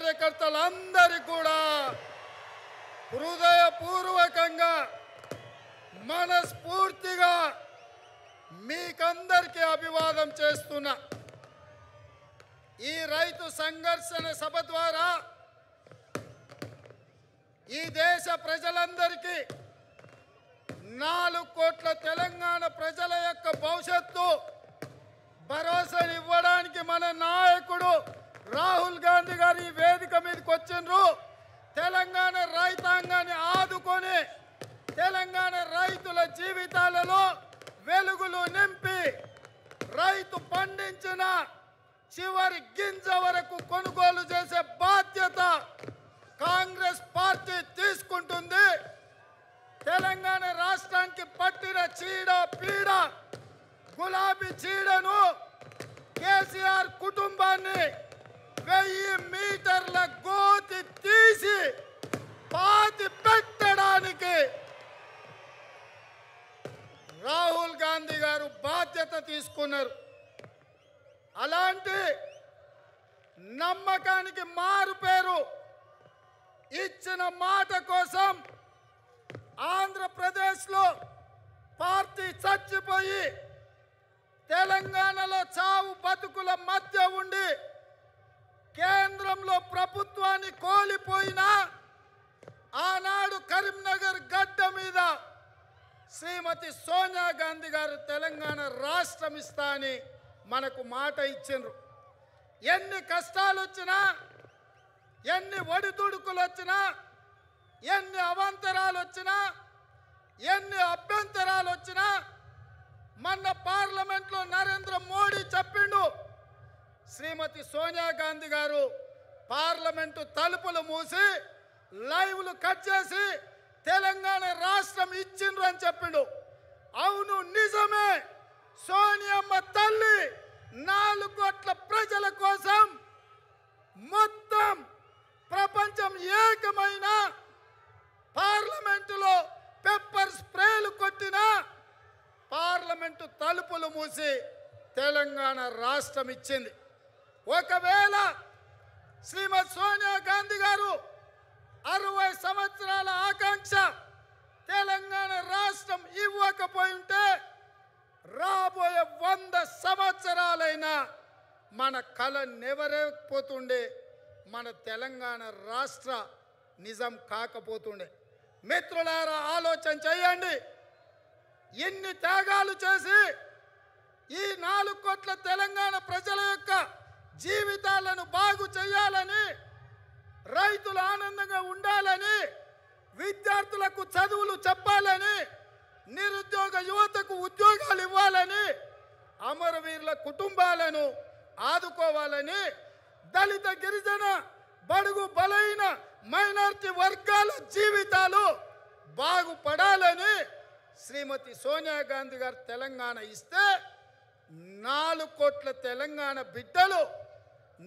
కార్యకర్తలందరికీ కూడా హృదయపూర్వకంగా మనస్ఫూర్తిగా మీకందరికీ అభివాదం చేస్తున్నా ఈ రైతు సంఘర్షణ సభ ద్వారా ఈ దేశ ప్రజలందరికీ నాలుగు కోట్ల తెలంగాణ ప్రజల యొక్క భవిష్యత్తు భరోసానివ్వడానికి మన నాయకుడు రాహుల్ గాంధీ గారు ఈ వేదిక మీదకి వచ్చిండ్రు తెలంగాణ రైతాంగాన్ని ఆదుకొని తెలంగాణ రైతుల జీవితాలలో వెలుగులు నింపి రైతు పండించిన చివరి గింజ వరకు కొనుగోలు చేసే బాధ్యత కాంగ్రెస్ పార్టీ తీసుకుంటుంది తెలంగాణ రాష్ట్రానికి పట్టిన చీడ పీడ గులాబీ చీడను కేసీఆర్ కుటుంబాన్ని వెయ్యి మీటర్ల గోతి తీసి పాతి పెట్టడానికి రాహుల్ గాంధీ గారు బాధ్యత తీసుకున్నారు అలాంటి నమ్మకానికి మారు పేరు ఇచ్చిన మాట కోసం ఆంధ్రప్రదేశ్లో పార్టీ చచ్చిపోయి తెలంగాణలో చావు బతుకుల మధ్య ఉండి కేంద్రంలో ప్రభుత్వాన్ని కోల్పోయినా ఆనాడు కరీంనగర్ గడ్డ మీద శ్రీమతి సోనియా గాంధీ గారు తెలంగాణ రాష్ట్రం ఇస్తా అని మనకు మాట ఇచ్చిండ్రు ఎన్ని కష్టాలు వచ్చినా ఎన్ని ఒడిదుడుకులు వచ్చినా ఎన్ని అవాంతరాలు వచ్చినా ఎన్ని అభ్యంతరాలు వచ్చినా మొన్న పార్లమెంట్లో నరేంద్ర మోడీ చెప్పిండు శ్రీమతి సోనియా గాంధీ గారు పార్లమెంటు తలుపులు మూసి లైవ్లు కట్ చేసి తెలంగాణ రాష్ట్రం ఇచ్చిండ్రు అని చెప్పిండు అవును నిజమే సోనియమ్మ తల్లి నాలుగు కోట్ల ప్రజల కోసం మొత్తం ప్రపంచం ఏకమైన పార్లమెంటులో పెప్పర్ స్ప్రేలు కొట్టినా పార్లమెంటు తలుపులు మూసి తెలంగాణ రాష్ట్రం ఇచ్చింది ఒకవేళ శ్రీమతి సోనియా గాంధీ గారు అరవై సంవత్సరాల ఆకాంక్ష తెలంగాణ రాష్ట్రం ఇవ్వకపోయి ఉంటే రాబోయే వంద సంవత్సరాలైనా మన కళ నెవరేకపోతుండే మన తెలంగాణ రాష్ట్ర నిజం కాకపోతుండే మిత్రులారా ఆలోచన చేయండి ఎన్ని త్యాగాలు చేసి ఈ నాలుగు కోట్ల తెలంగాణ ప్రజల యొక్క జీవితాలను బాగు చేయాలని రైతులు ఆనందంగా ఉండాలని విద్యార్థులకు చదువులు చెప్పాలని నిరుద్యోగ యువతకు ఉద్యోగాలు ఇవ్వాలని అమరవీరుల కుటుంబాలను ఆదుకోవాలని దళిత గిరిజన బడుగు బలైన మైనారిటీ వర్గాల జీవితాలు బాగుపడాలని శ్రీమతి సోనియా గాంధీ గారు తెలంగాణ ఇస్తే నాలుగు కోట్ల తెలంగాణ బిడ్డలు